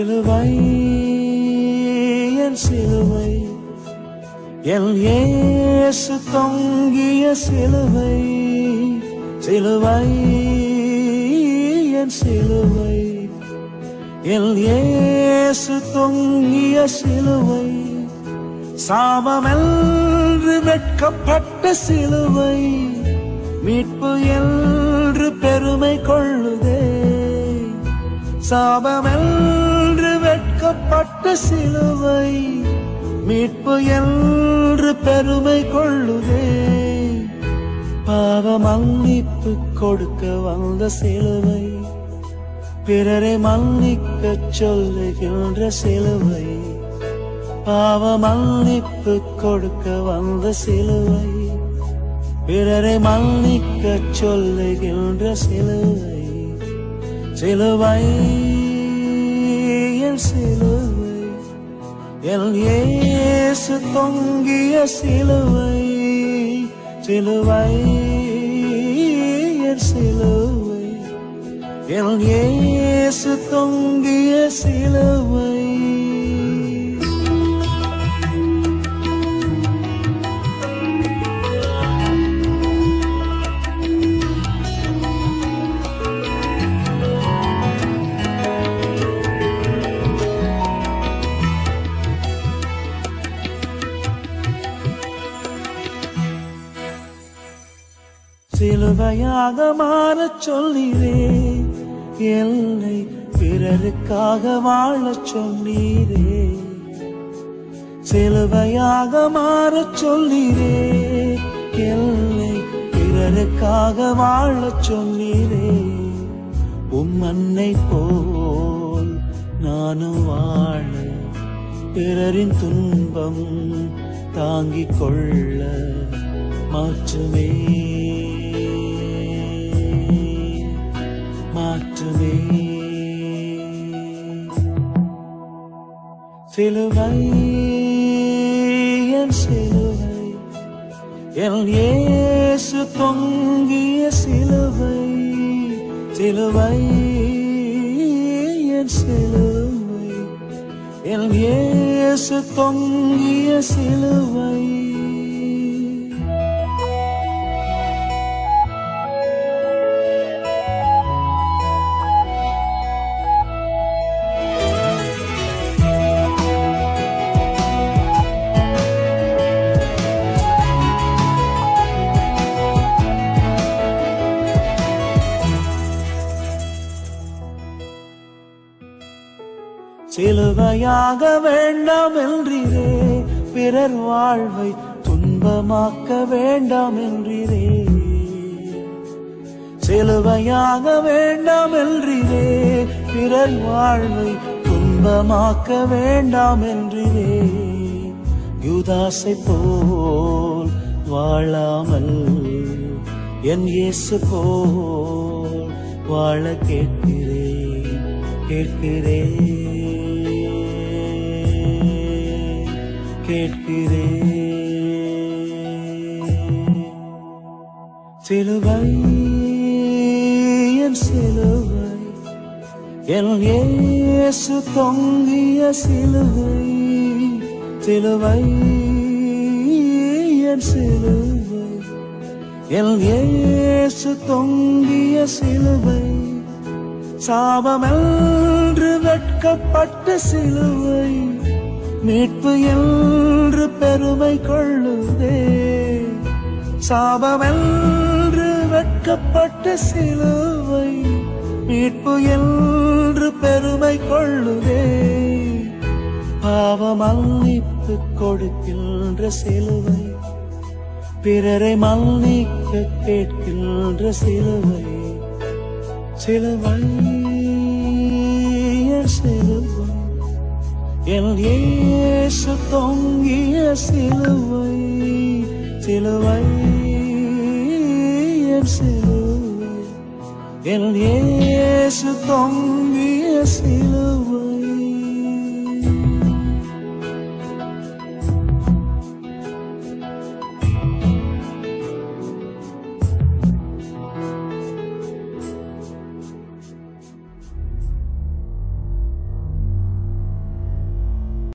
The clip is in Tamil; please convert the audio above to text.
சிலுவை என் சிலுவை என் இயேசு தொங்கிய சிலுவை சிலுவை என் சிலுவை என் இயேசு தொங்கிய சிலுவை சாபமென்று வெட்கப்பட்ட சிலுவை மீட்பு என்று பெருமை கொள்ளுதே சாபமென்று வெட்கப்பட்ட சிலுவை மீட்பு என்று பெருமை கொள்ளுதே பாவ மன்னிப்பு கொடுக்க வந்த சிலுவை பிறரை மன்னிக்க சொல்லுகின்ற சிலுவை பாவ மன்னிப்பு கொடுக்க வந்த சிலுவை பிறரை மன்னிக்க சொல்லுகின்ற சிலுவை சிலுவை என் சிலுவை என் இயேசு தொங்கிய சிலுவை சிலுவை என் சிலுவை என் இயேசு தொங்கிய சிலுவை சிலுவையாக மாறச் சொல்லிரே என்னை பிறருக்காக வாழச் சொன்னீரே சிலுவையாக மாறச் சொல்லிரே என்னை பிறருக்காக வாழச் சொன்னீரே உம் அன்னை போல் நானும் வாழ பிறரின் துன்பம் தாங்கிக் கொள்ள மாற்றுமே மாற்றுமே சிலுவை என் சிலுவை என் இயேசு தொங்கிய சிலுவை சிலுவை என் சிலுவை என் இயேசு தொங்கிய சிலுவை சிலுவையாக வேண்டாம் என்றீரே பிறர் வாழ்வை துன்பமாக்க வேண்டாம் என்றீரே சிலுவையாக வேண்டாம் என்றீரே பிறர் வாழ்வை துன்பமாக்க வேண்டாம் என்றீரே யூதாசை போல் வாழாமல் என் இயேசு போல் வாழ கேட்கிறேன் கேட்கிறேன் கேட்கிறேன் சிலுவை என் சிலுவை என் இயேசு தொங்கிய சிலுவை சிலுவை என் சிலுவை என் இயேசு தொங்கிய சிலுவை சாபமென்று வெட்கப்பட்ட சிலுவை மீட்பு என்று பெருமை கொள்ளுதே சாபமென்று வெட்கப்பட்ட சிலுவை மீட்பு என்று பெருமை கொள்ளுதே பாவ மன்னிப்பு கொடுக்கின்ற சிலுவை பிறரை மன்னிக்க கேட்கின்ற சிலுவை சிலுவை என் சிலுவை என் இயேசு தொங்கிய சிலுவை சிலுவை என் சிலுவை என் இயேசு தொங்கிய சிலுவை